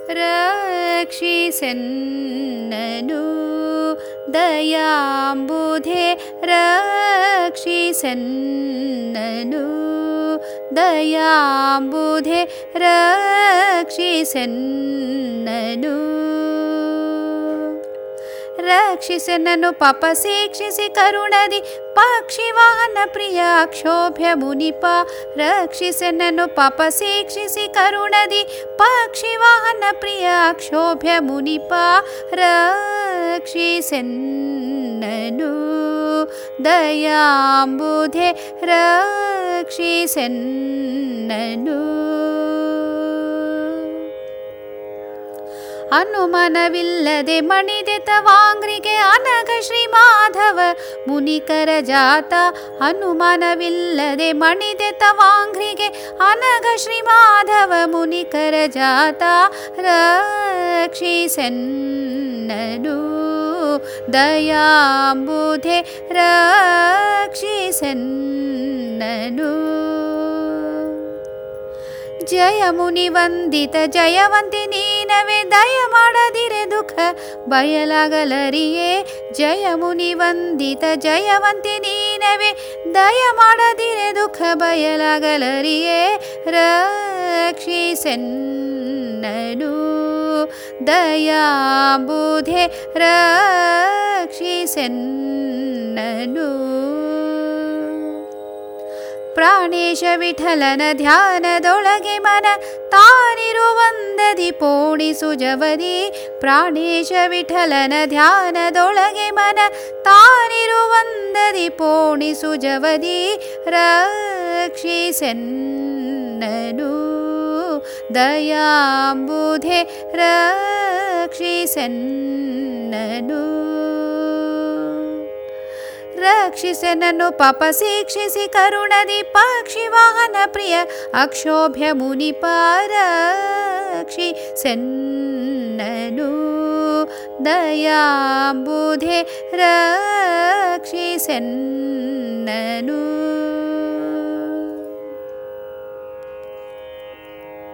ರಕ್ಷಿಸೆನ್ನನು ದಯಾಂಬುಧೆ ರಕ್ಷಿಸೆನ್ನನು ದಯಾಂಬುಧೆ ರಕ್ಷಿಸೆನ್ನನು ರಕ್ಷಿಸೆನ್ನನು ಪಾಪ ಶಿಕ್ಷಿಸಿ ಕರುಣದಿ ಪಕ್ಷಿ ವಾಹನ ಪ್ರಿಯ ಕ್ಷೋಭ್ಯ ಮುನಿಪ ರಕ್ಷಿಸೆನ್ನನು ಪಾಪ ಶಿಕ್ಷಿಸಿ ಕರುಣದಿ ಪಕ್ಷಿ ವಾಹನ ಪ್ರಿಯ ಕ್ಷೋಭ್ಯ ಮುನಿಪ ರಕ್ಷಿಸೆನ್ನನು ದಯಾಂಬುಧೆ ರಕ್ಷಿಸೆನ್ನನು ಅನುಮಾನವಿಲ್ಲದೆ ಮಣಿದೆ ತವಾಂಗ್ರಿಗೆ ಅನಗ ಶ್ರೀ ಮಾಧವ ಮುನಿಕರ ಜಾತ ಅನುಮಾನವಿಲ್ಲದೆ ಮಣಿದೆ ತವಾಂಗ್ರಿಗೆ ಅನಗ ಶ್ರೀ ಮಾಧವ ಮುನಿಕರ ಜಾತ ರಕ್ಷಿಸೆನ್ನನು ದಯಾಂಬುಧೆ ರಕ್ಷಿಸೆನ್ನನು ಜಯ ಮುನಿ ವಂದಿತ ಜಯವಂತಿ ನೀನವೇ ದಯ ಮಾಡದಿರೆ ದುಃಖ ಬಯಲಾಗಲರಿಯೇ ಜಯ ಮುನಿ ವಂದಿತ ಜಯವಂತಿ ನೀನವೇ ದಯ ಮಾಡದಿರೆ ದುಃಖ ಬಯಲಾಗಲರಿಯೇ ರಕ್ಷಿಸೆನ್ನನು ದಯಾಬುಧೆ ರಕ್ಷಿಸೆನ್ನನು ಪ್ರಾಣೇಶ ವಿಠಲನ ಧ್ಯಾನದೊಳಗೆ ಮನ ತಾನಿರುವಂದದಿ ಪೋಣಿಸು ಜವದಿ ಪ್ರಾಣೇಶ ವಿಠಲನ ಧ್ಯಾನದೊಳಗೆ ಮನ ತಾನಿರುವಂದದಿ ಪೋಣಿಸು ಜವದಿ ರಕ್ಷಿಸೆನ್ನನು ದಯಾಂಬುಧೆ ರಕ್ಷಿಸೆನ್ನನು ರಕ್ಷಿಸೆನನ್ನು ಪಾಪ ಶಿಕ್ಷಿಸಿ ಕರುಣದಿ ಪಕ್ಷಿ ವಾಹನ ಪ್ರಿಯ ಅಕ್ಷೋಭ್ಯ ಮುನಿಪಾರಕ್ಷಿ ಸೆನ್ನನು ದಯಾಂಬುಧೆ ರಕ್ಷಿಸೆನ್ನನು